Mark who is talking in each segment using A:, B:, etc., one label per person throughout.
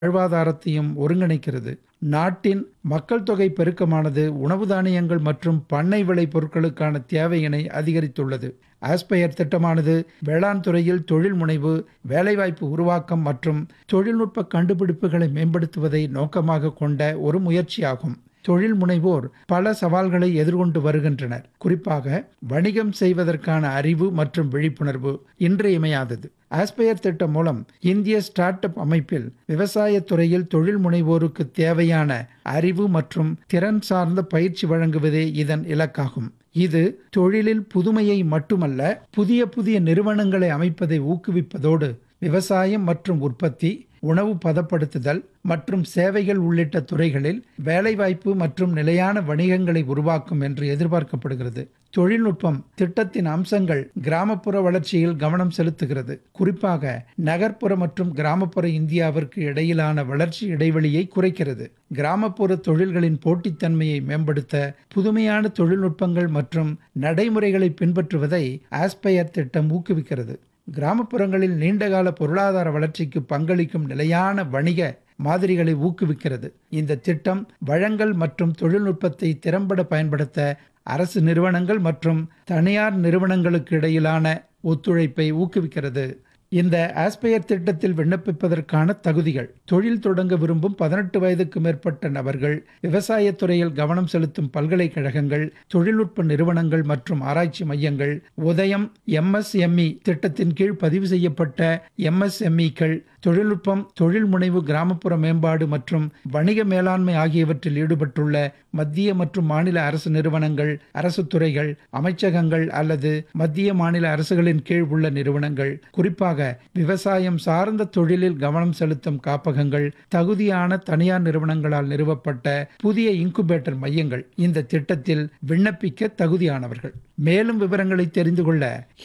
A: வாழ்வாதாரத்தையும் ஒருங்கிணைக்கிறது நாட்டின் மக்கள் தொகை பெருக்கமானது உணவு தானியங்கள் மற்றும் பண்ணை விளை பொருட்களுக்கான தேவையினை அதிகரித்துள்ளது ஆஸ்பயர் திட்டமானது வேளாண் துறையில் தொழில் முனைவு வேலைவாய்ப்பு உருவாக்கம் மற்றும் தொழில்நுட்ப கண்டுபிடிப்புகளை மேம்படுத்துவதை நோக்கமாக கொண்ட ஒரு முயற்சியாகும் தொழில் முனைவோர் பல சவால்களை எதிர்கொண்டு வருகின்றனர் குறிப்பாக வணிகம் செய்வதற்கான அறிவு மற்றும் விழிப்புணர்வு இன்றியமையாதது ஆஸ்பயர் திட்டம் மூலம் இந்திய ஸ்டார்ட் அப் அமைப்பில் விவசாயத் துறையில் தொழில் முனைவோருக்கு தேவையான அறிவு மற்றும் திறன் சார்ந்த பயிற்சி வழங்குவதே இதன் இலக்காகும் இது தொழிலில் புதுமையை மட்டுமல்ல புதிய புதிய நிறுவனங்களை அமைப்பதை ஊக்குவிப்பதோடு விவசாயம் மற்றும் உற்பத்தி உணவு பதப்படுத்துதல் மற்றும் சேவைகள் உள்ளிட்ட துறைகளில் வேலைவாய்ப்பு மற்றும் நிலையான வணிகங்களை உருவாக்கும் என்று எதிர்பார்க்கப்படுகிறது தொழில்நுட்பம் திட்டத்தின் அம்சங்கள் கிராமப்புற வளர்ச்சியில் கவனம் செலுத்துகிறது குறிப்பாக நகர்ப்புற மற்றும் கிராமப்புற இந்தியாவிற்கு இடையிலான வளர்ச்சி இடைவெளியை குறைக்கிறது கிராமப்புற தொழில்களின் போட்டித்தன்மையை மேம்படுத்த புதுமையான தொழில்நுட்பங்கள் மற்றும் நடைமுறைகளை பின்பற்றுவதை ஆஸ்பயர் திட்டம் ஊக்குவிக்கிறது கிராமப்புறங்களில் நீண்டகால பொருளாதார வளர்ச்சிக்கு பங்களிக்கும் நிலையான வணிக மாதிரிகளை ஊக்குவிக்கிறது இந்த திட்டம் வழங்கல் மற்றும் தொழில்நுட்பத்தை திறம்பட பயன்படுத்த அரசு நிறுவனங்கள் மற்றும் தனியார் நிறுவனங்களுக்கு இடையிலான ஒத்துழைப்பை ஊக்குவிக்கிறது இந்த ஆஸ்பயர் திட்டத்தில் விண்ணப்பிப்பதற்கான தகுதிகள் தொழில் தொடங்க விரும்பும் பதினெட்டு வயதுக்கு மேற்பட்ட நபர்கள் விவசாயத் துறையில் கவனம் செலுத்தும் பல்கலைக்கழகங்கள் தொழில்நுட்ப நிறுவனங்கள் மற்றும் ஆராய்ச்சி மையங்கள் உதயம் எம்எஸ்எம்இ திட்டத்தின் கீழ் பதிவு செய்யப்பட்ட எம்எஸ்எம்இக்கள் தொழில்நுட்பம் தொழில் முனைவு கிராமப்புற மேம்பாடு மற்றும் வணிக மேலாண்மை ஆகியவற்றில் ஈடுபட்டுள்ள மத்திய மற்றும் மாநில அரசு நிறுவனங்கள் அரசு துறைகள் அமைச்சகங்கள் அல்லது மத்திய மாநில அரசுகளின் கீழ் உள்ள நிறுவனங்கள் குறிப்பாக விவசாயம் சார்ந்த தொழிலில் கவனம் செலுத்தும் காப்பகங்கள் தகுதியான தனியார் நிறுவனங்களால் நிறுவப்பட்ட புதிய இன்குபேட்டர் மையங்கள் இந்த திட்டத்தில் விண்ணப்பிக்க தகுதியானவர்கள் மேலும் விவரங்களை தெரிந்து கொள்ள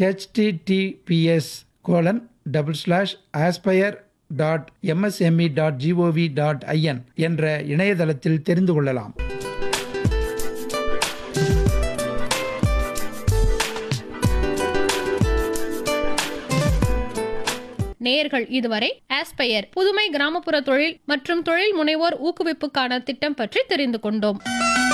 A: HTTPS colon double slash aspire dot MSME dot gov dot IN என்ற இணையதளத்தில் தெரிந்து கொள்ளலாம்
B: நேயர்கள் இதுவரை ஆஸ்பயர் புதுமை கிராமப்புற தொழில் மற்றும் தொழில் முனைவோர் ஊக்குவிப்புக்கான திட்டம் பற்றி தெரிந்து கொண்டோம்